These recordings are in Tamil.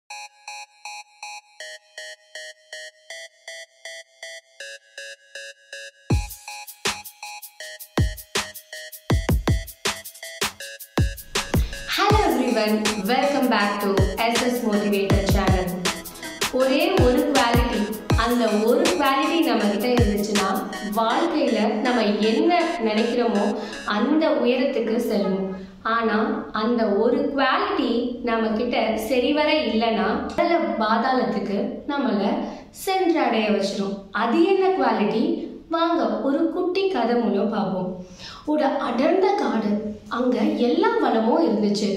hello everyone welcome back to SS motivator channel ஒரே ஒரு குவாலிட்டி அந்த ஒரு குவாலிட்டி நம்ம கிட்ட இருந்துச்சுன்னா வாழ்க்கையில நம்ம என்ன நினைக்கிறோமோ அந்த உயரத்துக்கு செல்வோம் ஆனா அந்த ஒரு குவாலிட்டி நம்ம கிட்ட சரிவர இல்லைன்னா முதல்ல பாதாளத்துக்கு நம்மள சென்றடைய வச்சிரும் அது என்ன குவாலிட்டி வாங்க ஒரு குட்டி கதை மூலம் பார்ப்போம் ஒரு அடர்ந்த காடு அங்க எல்லா வளமும் இருந்துச்சு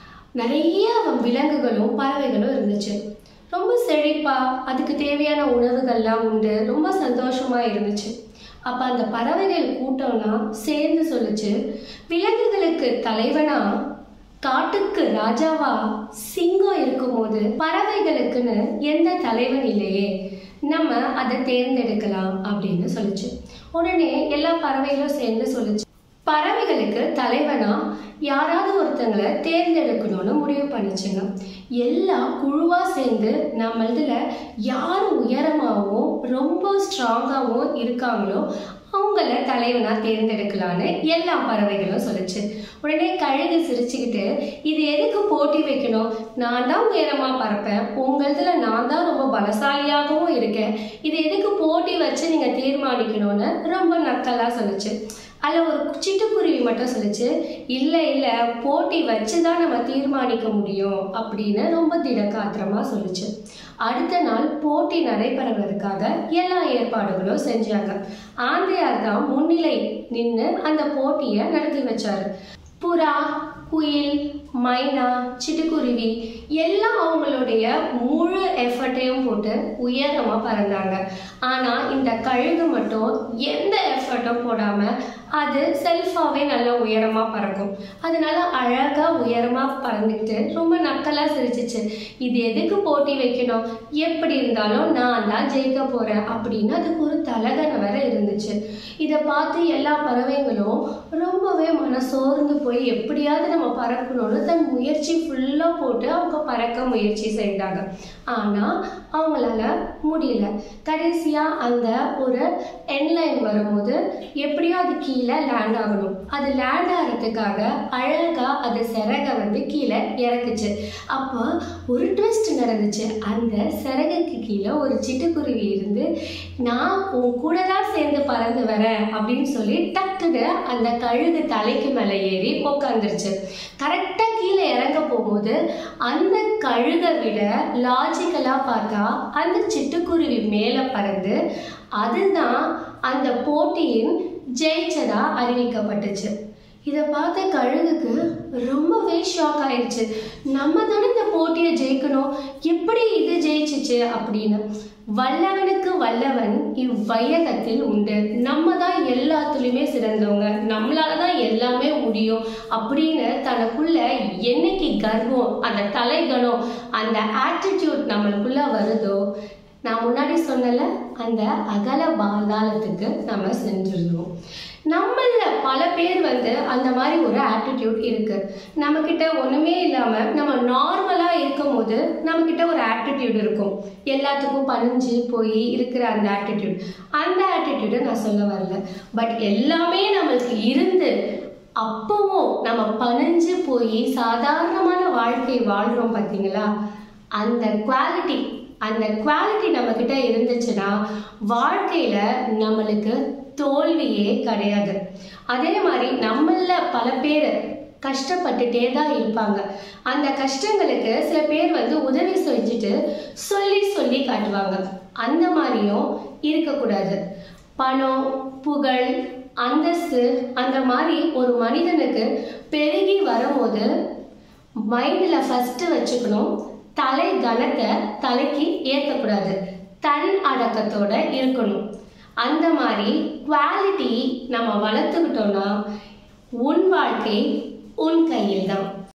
நிறைய விலங்குகளும் பறவைகளும் இருந்துச்சு ரொம்ப செழிப்பா அதுக்கு தேவையான உணவுகள்லாம் உண்டு ரொம்ப சந்தோஷமா இருந்துச்சு அப்ப அந்த பறவைகள் கூட்டம்லாம் சேர்ந்து சொல்லுச்சு விலங்குகளுக்கு தலைவனா காட்டுக்கு ராஜாவா சிங்கம் இருக்கும்போது பறவைகளுக்குன்னு எந்த தலைவன் இல்லையே நம்ம அதை தேர்ந்தெடுக்கலாம் அப்படின்னு சொல்லுச்சு உடனே எல்லா பறவைகளும் சேர்ந்து சொல்லுச்சு பறவைகளுக்கு தலைவனா யாராவது ஒருத்தங்களை தேர்ந்தெடுக்கணும்னு முடிவு பண்ணுச்சுங்க எல்லாம் குழுவா சேர்ந்து நம்ம இதுல யார் உயரமாகவும் ரொம்ப ஸ்ட்ராங்காகவும் இருக்காங்களோ அவங்கள தலைவனா தேர்ந்தெடுக்கலான்னு எல்லா பறவைகளும் சொல்லுச்சு உடனே கழுகு சிரிச்சுக்கிட்டு இது எதுக்கு போட்டி வைக்கணும் நான் தான் உயரமா பறப்பேன் உங்களதுல நான் தான் ரொம்ப பலசாலியாகவும் இருக்கேன் இது எதுக்கு போட்டி வச்சு நீங்க தீர்மானிக்கணும்னு ரொம்ப நக்கலா சொல்லுச்சு அதில் ஒரு சிட்டுக்குருவி மட்டும் சொல்லுச்சு இல்லை இல்லை போட்டி வச்சு தான் நம்ம தீர்மானிக்க முடியும் அப்படின்னு ரொம்ப திடக்காத்திரமா சொல்லுச்சு அடுத்த நாள் போட்டி நடைபெறுவதற்காக எல்லா ஏற்பாடுகளும் செஞ்சாங்க ஆந்தையார் தான் முன்னிலை நின்று அந்த போட்டியை நடத்தி வச்சாரு புறா குயில் மைனா சிட்டுக்குருவி எல்லாம் அவங்களுடைய முழு எஃபர்ட்டையும் போட்டு உயரமாக பறந்தாங்க ஆனால் இந்த கழுகு மட்டும் எந்த எஃபர்ட்டும் போடாமல் அது செல்ஃபாகவே நல்லா உயரமாக பறக்கும் அதனால அழகாக உயரமாக பறந்துக்கிட்டு ரொம்ப நக்கலாக சிரிச்சிச்சு இது எதுக்கு போட்டி வைக்கணும் எப்படி இருந்தாலும் நான் தான் ஜெயிக்க போகிறேன் அப்படின்னு அதுக்கு ஒரு தலகனை வேற இருந்துச்சு இதை பார்த்து எல்லா பறவைகளும் ரொம்பவே மனசோர்ந்து போய் எப்படியாவது நம்ம பறக்கணும்னு தன் முயற்சி ஃபுல்லாக போட்டு அவங்க பறக்க முயற்சி செய்தாங்க ஆனால் அவங்களால முடியல கடைசியாக அந்த ஒரு என்லைன் வரும்போது எப்படியோ அது கீழே லேண்ட் ஆகணும் அது லேண்ட் ஆகிறதுக்காக அழகாக அது சிறக வந்து கீழே இறக்குச்சு அப்போ ஒரு ட்விஸ்ட் நடந்துச்சு அந்த சிறகுக்கு கீழே ஒரு சிட்டுக்குருவி இருந்து நான் உன் கூட தான் சேர்ந்து பறந்து வரேன் அப்படின்னு சொல்லி டக்குன்னு அந்த கழுகு தலைக்கு மேலே ஏறி உட்காந்துருச்சு கரெக்டாக கீழே இறங்க போகும்போது அந்த கழுகை விட லாஜிக்கலாக பார்த்தா அந்த சிட்டுக்குருவி மேலே பறந்து அதுதான் அந்த போட்டியின் ஜெயிச்சதா அறிவிக்கப்பட்டுச்சு இதை பார்த்த கழுகுக்கு ரொம்பவே ஷாக் ஆயிடுச்சு நம்ம தானே இந்த போட்டியை ஜெயிக்கணும் எப்படி இது ஜெயிச்சிச்சு அப்படின்னு வல்லவனுக்கு வல்லவன் இவ்வையகத்தில் உண்டு நம்ம தான் எல்லாத்துலேயுமே சிறந்தவங்க நம்மளால தான் எல்லாமே முடியும் அப்படின்னு தனக்குள்ள என்னைக்கு கர்வம் அந்த தலைகணம் அந்த ஆட்டிடியூட் நம்மளுக்குள்ள வருதோ நான் முன்னாடி சொன்னல அந்த அகல பாதாளத்துக்கு நம்ம சென்றிருந்தோம் நம்மள பல பேர் வந்து அந்த மாதிரி ஒரு ஆட்டிடியூட் இருக்கு நம்ம கிட்ட ஒண்ணுமே இல்லாம நம்ம நார்மலா இருக்கும் போது நம்ம கிட்ட ஒரு ஆட்டிடியூட் இருக்கும் எல்லாத்துக்கும் பணிஞ்சு போய் இருக்கிற அந்த ஆட்டிடியூட் அந்த ஆட்டிடியூடை நான் சொல்ல வரல பட் எல்லாமே நம்மளுக்கு இருந்து அப்பவும் நம்ம பணிஞ்சு போய் சாதாரணமான வாழ்க்கை வாழ்றோம் பார்த்தீங்களா அந்த குவாலிட்டி அந்த குவாலிட்டி நம்ம கிட்ட இருந்துச்சுன்னா வாழ்க்கையில நம்மளுக்கு தோல்வியே கிடையாது அதே மாதிரி நம்மள பல பேர் கஷ்டப்பட்டுட்டே தான் இருப்பாங்க அந்த கஷ்டங்களுக்கு சில பேர் வந்து உதவி செஞ்சுட்டு சொல்லி சொல்லி காட்டுவாங்க அந்த மாதிரியும் இருக்கக்கூடாது பணம் புகழ் அந்தஸ்து அந்த மாதிரி ஒரு மனிதனுக்கு பெருகி வரும்போது மைண்டில் ஃபஸ்ட்டு வச்சுக்கணும் தலை கனத்தை தலைக்கு ஏற்றக்கூடாது தன் அடக்கத்தோட இருக்கணும் அந்த மாதிரி குவாலிட்டி நம்ம வளர்த்துக்கிட்டோம்னா உன் வாழ்க்கை உன் கையில் தான்